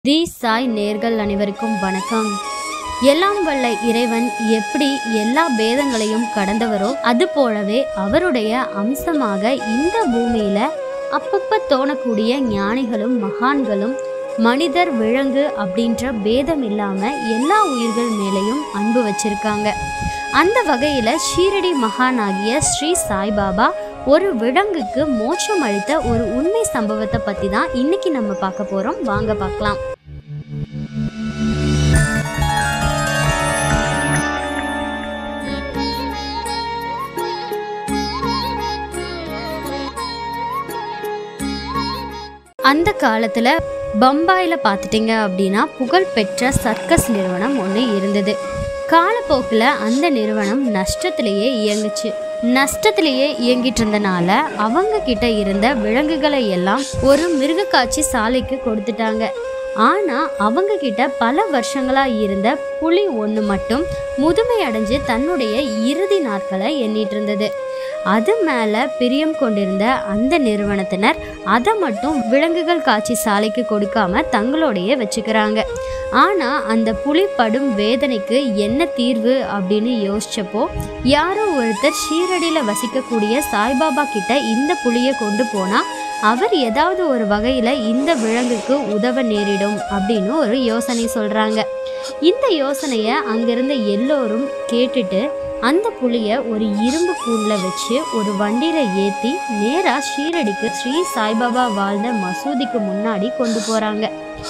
தி சாய் நேர்கள் அனைவருக்கும் வணக்கம் எல்லாம் வல்ல இறைவன் எப்படி எல்லா பேதங்களையும் கடந்தவரோ அது போலவே அவருடைய அம்சமாக இந்த பூமியில அப்பப்ப தோணக்கூடிய ஞானிகளும் மகான்களும் மனிதர் விலங்கு அப்படின்ற பேதம் இல்லாம எல்லா உயிர்கள் மேலேயும் அன்பு வச்சிருக்காங்க அந்த வகையில ஷீரடி மகானாகிய ஸ்ரீ சாய்பாபா ஒரு விலங்குக்கு மோட்சம் அளித்த ஒரு உண்மை சம்பவத்தை பத்தி தான் இன்னைக்கு நம்ம பார்க்க போறோம் வாங்க பார்க்கலாம் அந்த காலத்துல பம்பாயில பார்த்துட்டீங்க அப்படின்னா புகழ்பெற்ற சர்க்கஸ் நிறுவனம் ஒன்று இருந்தது காலப்போக்கில் அந்த நிறுவனம் நஷ்டத்திலேயே இயங்குச்சு நஷ்டத்திலேயே இயங்கிட்டு இருந்தனால அவங்க கிட்ட இருந்த விலங்குகளை எல்லாம் ஒரு மிருகக்காட்சி சாலைக்கு கொடுத்துட்டாங்க ஆனா அவங்க கிட்ட பல வருஷங்களா இருந்த புலி ஒன்று மட்டும் முதுமை அடைஞ்சு தன்னுடைய இறுதி நாட்களை எண்ணிட்டு இருந்தது அது மேல பிரியம் கொண்டிருந்த அந்த நிறுவனத்தினர் அதை மட்டும் விலங்குகள் காட்சி சாலைக்கு கொடுக்காம தங்களோடையே வச்சுக்கிறாங்க ஆனா அந்த புலி படும் வேதனைக்கு என்ன தீர்வு அப்படின்னு யோசிச்சப்போ யாரோ ஒருத்தர் ஷீரடியில வசிக்கக்கூடிய சாய்பாபா கிட்ட இந்த புலியை கொண்டு போனா அவர் ஏதாவது ஒரு வகையில இந்த விலங்குக்கு உதவ நேரிடும் அப்படின்னு ஒரு யோசனை சொல்றாங்க இந்த யோசனையை அங்கிருந்த எல்லோரும் கேட்டுட்டு அந்த புளிய ஒரு இரும்பு கூண்டுல வச்சு ஒரு வண்டியில ஏத்தி நேரா ஷீரடிக்கு ஸ்ரீ சாய்பாபா வாழ்ந்த மசூதிக்கு முன்னாடி கொண்டு போறாங்க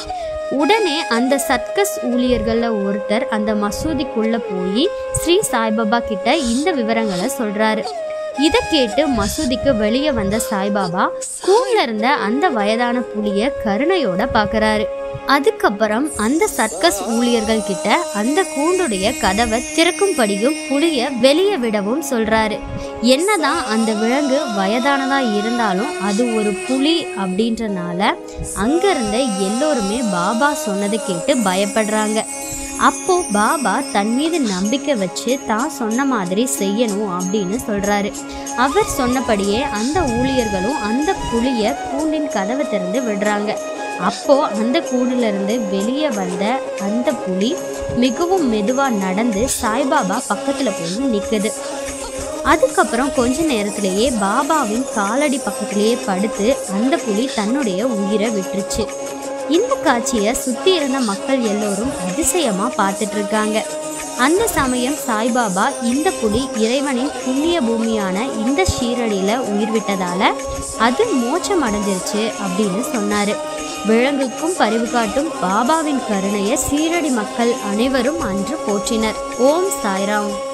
உடனே அந்த சர்க்கஸ் ஊழியர்கள்ல ஒருத்தர் அந்த மசூதிக்குள்ள போய் ஸ்ரீ சாய்பாபா கிட்ட இந்த விவரங்களை சொல்றாரு இதை கேட்டு மசூதிக்கு வெளியே வந்த சாய்பாபா கூண்ல இருந்த அந்த வயதான புலிய கருணையோட பார்க்கறாரு அதுக்கப்புறம் அந்த சர்க்கஸ் ஊழியர்கள் கிட்ட அந்த கூண்டுடைய கதவை திறக்கும்படியும் புலிய வெளியே விடவும் சொல்றாரு என்னதான் அந்த விலங்கு வயதானதா இருந்தாலும் அது ஒரு புலி அப்படின்றனால அங்க இருந்த எல்லோருமே பாபா சொன்னதை கேட்டு பயப்படுறாங்க அப்போ பாபா தன் மீது நம்பிக்கை வச்சு தான் சொன்ன மாதிரி செய்யணும் அப்படின்னு சொல்றாரு அவர் சொன்னபடியே அந்த ஊழியர்களும் அந்த புலிய கூண்டின் கதவை திறந்து விடுறாங்க அப்போ அந்த கூண்டுல இருந்து வெளியே வந்த அந்த புலி மிகவும் மெதுவா நடந்து சாய்பாபா பக்கத்துல போய் நிக்குது அதுக்கப்புறம் கொஞ்ச நேரத்திலேயே பாபாவின் காலடி பக்கத்திலேயே படுத்து அந்த புலி தன்னுடைய உயிரை விட்டுருச்சு இந்த காட்சியை சுத்தி இருந்த மக்கள் எல்லோரும் அதிசயமா பார்த்துட்டு இருக்காங்க அந்த சமயம் சாய்பாபா இந்த புலி இறைவனின் புண்ணிய பூமியான இந்த ஷீரடியில உயிர் விட்டதால அது மோட்சம் அடைஞ்சிருச்சு அப்படின்னு சொன்னாரு விலங்குக்கும் பரிவு காட்டும் பாபாவின் கருணையை சீரடி மக்கள் அனைவரும் அன்று போற்றினர் ஓம் சாய்ராம்